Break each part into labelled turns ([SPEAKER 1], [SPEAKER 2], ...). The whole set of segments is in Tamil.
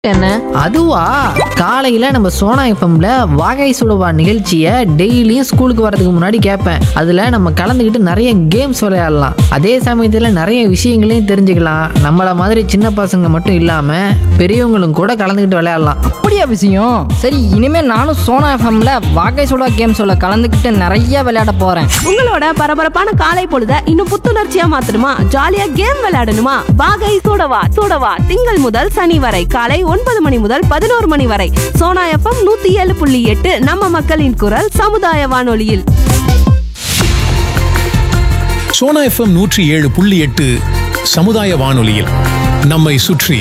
[SPEAKER 1] என்ன
[SPEAKER 2] அதுவா காலையில நம்ம சோனா எஃப்எம்ல வாகை சுடுவா நிகழ்ச்சியை டெய்லியும் ஸ்கூலுக்கு வரதுக்கு முன்னாடி கேட்பேன் அதுல நம்ம கலந்துக்கிட்டு நிறைய கேம்ஸ் விளையாடலாம் அதே சமயத்துல நிறைய விஷயங்களையும் தெரிஞ்சுக்கலாம் நம்மள மாதிரி சின்ன பசங்க மட்டும் இல்லாம பெரியவங்களும் கூட கலந்துக்கிட்டு விளையாடலாம்
[SPEAKER 1] அப்படியா விஷயம் சரி இனிமே நானும் சோனா எஃப்எம்ல வாகை சுடா கேம் சொல்ல கலந்துக்கிட்டு நிறைய விளையாட போறேன்
[SPEAKER 3] உங்களோட பரபரப்பான காலை பொழுத இன்னும் புத்துணர்ச்சியா மாத்தணுமா ஜாலியா கேம் விளையாடணுமா வாகை சூடவா சூடவா திங்கள் முதல் சனி வரை காலை ஒன்பது மணி முதல் பதினோரு மணி வரை சோனா எஃப்எம் நூத்தி ஏழு புள்ளி எட்டு நம்ம மக்களின் குரல் சமுதாய வானொலியில்
[SPEAKER 4] சோனா எஃப்எம் நூற்றி ஏழு புள்ளி எட்டு சமுதாய வானொலியில் நம்மை சுற்றி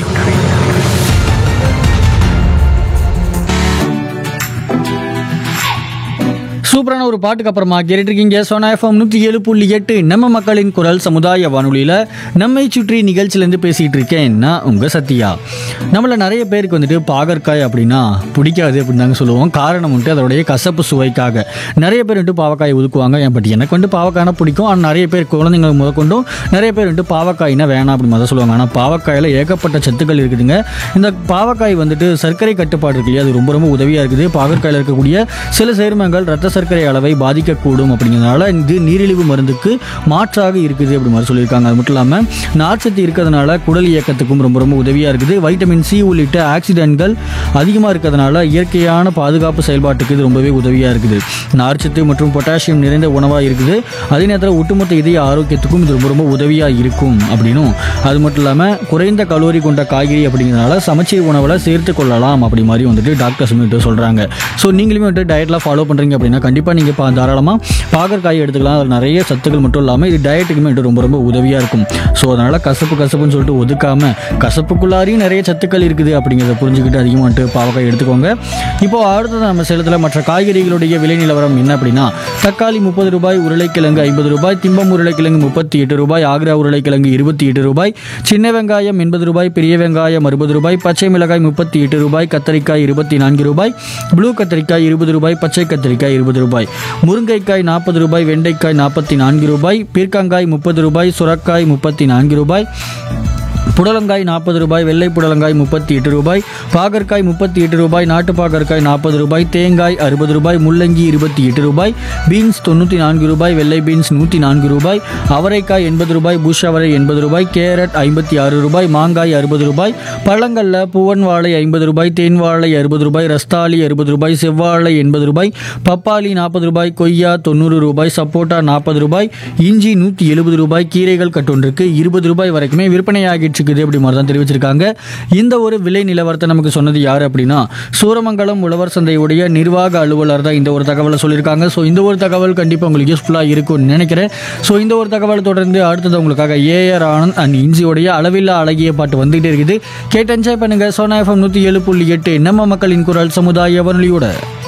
[SPEAKER 5] சூப்பரான ஒரு பாட்டுக்கு அப்புறமா கேட்டுட்டு இருக்கீங்க சோனா எஃப்எம் நூற்றி ஏழு புள்ளி எட்டு நம்ம மக்களின் குரல் சமுதாய வானொலியில் நம்மை சுற்றி நிகழ்ச்சியிலேருந்து பேசிகிட்டு இருக்கேன் நான் உங்கள் சத்யா நம்மள நிறைய பேருக்கு வந்துட்டு பாகற்காய் அப்படின்னா பிடிக்காது அப்படின்னு தாங்க சொல்லுவோம் காரணம் வந்துட்டு அதோடைய கசப்பு சுவைக்காக நிறைய பேர் வந்துட்டு பாவக்காய் ஒதுக்குவாங்க ஏன் பட் எனக்கு வந்து பாவக்காய்னா பிடிக்கும் ஆனால் நிறைய பேர் குழந்தைங்க முதற்கொண்டும் நிறைய பேர் வந்துட்டு பாவக்காய்னா வேணாம் அப்படின்னு மாதிரி சொல்லுவாங்க ஆனால் பாவக்காயில் ஏகப்பட்ட சத்துக்கள் இருக்குதுங்க இந்த பாவக்காய் வந்துட்டு சர்க்கரை கட்டுப்பாடு இருக்கு இல்லையா அது ரொம்ப ரொம்ப உதவியாக இருக்குது பாகற்காயில் இருக்கக்கூடிய சில சேர்மங்கள் ரத்த சர்க்கரை அளவை பாதிக்கக்கூடும் அப்படிங்கிறதுனால இது நீரிழிவு மருந்துக்கு மாற்றாக இருக்குது அப்படி மாதிரி சொல்லியிருக்காங்க அது மட்டும் இல்லாமல் நார்ச்சத்து இருக்கிறதுனால குடல் இயக்கத்துக்கும் ரொம்ப ரொம்ப உதவியாக இருக்குது வைட்டமின் சி உள்ளிட்ட ஆக்சிடென்ட்கள் அதிகமாக இருக்கிறதுனால இயற்கையான பாதுகாப்பு செயல்பாட்டுக்கு இது ரொம்பவே உதவியாக இருக்குது நார்ச்சத்து மற்றும் பொட்டாசியம் நிறைந்த உணவாக இருக்குது அதே நேரத்தில் ஒட்டுமொத்த இதய ஆரோக்கியத்துக்கும் இது ரொம்ப ரொம்ப உதவியாக இருக்கும் அப்படின்னும் அது மட்டும் இல்லாமல் குறைந்த கலோரி கொண்ட காய்கறி அப்படிங்கிறதுனால சமச்சீர் உணவில் சேர்த்து கொள்ளலாம் அப்படி மாதிரி வந்துட்டு டாக்டர்ஸ் வந்துட்டு சொல்கிறாங்க ஸோ நீங்களுமே வந்துட்டு டயட்லாம் ஃபாலோ பண்ணுறீங்க அப்படின்னா கண்டிப்பாக நீங்கள் பா தாராளமாக பாகற்காய் எடுத்துக்கலாம் அதில் நிறைய சத்துக்கள் மட்டும் இல்லாமல் இது டயட்டுக்குமே வந்துட்டு ரொம்ப ரொம்ப உதவியாக இருக்கும் ஸோ அதனால் கசப்பு கசப்புன்னு சொல்லிட்டு ஒதுக்காமல் கசப்புக்குள்ளாரையும் நிறைய சத்துக்கள் இருக்குது அப்படிங்கிறத புரிஞ்சுக்கிட்டு அதிகமாக வந்துட்டு பாவக்காய் எடுத்துக்கோங்க இப்போ அடுத்தது நம்ம சேலத்தில் மற்ற காய்கறிகளுடைய விலை நிலவரம் என்ன அப்படின்னா தக்காளி முப்பது ரூபாய் உருளைக்கிழங்கு ஐம்பது ரூபாய் திம்பம் உருளைக்கிழங்கு முப்பத்தி எட்டு ரூபாய் ஆக்ரா உருளைக்கிழங்கு இருபத்தி எட்டு ரூபாய் சின்ன வெங்காயம் எண்பது ரூபாய் பெரிய வெங்காயம் அறுபது ரூபாய் பச்சை மிளகாய் முப்பத்தி எட்டு ரூபாய் கத்தரிக்காய் இருபத்தி நான்கு ரூபாய் ப்ளூ கத்தரிக்காய் இருபது ரூபாய் பச்சை கத்தரிக்காய் இருபது ரூபாய் முருங்கைக்காய் நாற்பது ரூபாய் வெண்டைக்காய் நாற்பத்தி நான்கு ரூபாய் பீர்க்கங்காய் முப்பது ரூபாய் சுரக்காய் முப்பத்தி நான்கு ரூபாய் புடலங்காய் நாற்பது ரூபாய் வெள்ளை புடலங்காய் முப்பத்தி எட்டு ரூபாய் பாகற்காய் முப்பத்தி எட்டு ரூபாய் நாட்டு பாகற்காய் நாற்பது ரூபாய் தேங்காய் அறுபது ரூபாய் முள்ளங்கி இருபத்தி எட்டு ரூபாய் பீன்ஸ் தொண்ணூற்றி நான்கு ரூபாய் வெள்ளை பீன்ஸ் நூற்றி நான்கு ரூபாய் அவரைக்காய் எண்பது ரூபாய் புஷ் அவரை எண்பது ரூபாய் கேரட் ஐம்பத்தி ஆறு ரூபாய் மாங்காய் அறுபது ரூபாய் பழங்களில் பூவன் வாழை ஐம்பது ரூபாய் தேன் வாழை அறுபது ரூபாய் ரஸ்தாளி அறுபது ரூபாய் செவ்வாழை எண்பது ரூபாய் பப்பாளி நாற்பது ரூபாய் கொய்யா தொண்ணூறு ரூபாய் சப்போட்டா நாற்பது ரூபாய் இஞ்சி நூற்றி எழுபது ரூபாய் கீரைகள் கட்டொன்றுக்கு இருபது ரூபாய் வரைக்குமே விற்பனையாகிட்டு இருக்குது அப்படி மாதிரி தான் தெரிவிச்சிருக்காங்க இந்த ஒரு விலை நிலவரத்தை நமக்கு சொன்னது யார் அப்படின்னா சூரமங்கலம் உழவர் சந்தையுடைய நிர்வாக அலுவலர் தான் இந்த ஒரு தகவலை சொல்லியிருக்காங்க ஸோ இந்த ஒரு தகவல் கண்டிப்பாக உங்களுக்கு யூஸ்ஃபுல்லாக இருக்கும்னு நினைக்கிறேன் ஸோ இந்த ஒரு தகவல் தொடர்ந்து அடுத்தது உங்களுக்காக ஏஆர் ஆனந்த் அண்ட் இஞ்சியோடைய அளவில்லா அழகிய பாட்டு வந்துகிட்டே இருக்குது கேட்டு என்ஜாய் பண்ணுங்க சோனா எஃப்எம் நூற்றி ஏழு புள்ளி எட்டு நம்ம மக்களின் குரல் சமுதாய வானொலியோட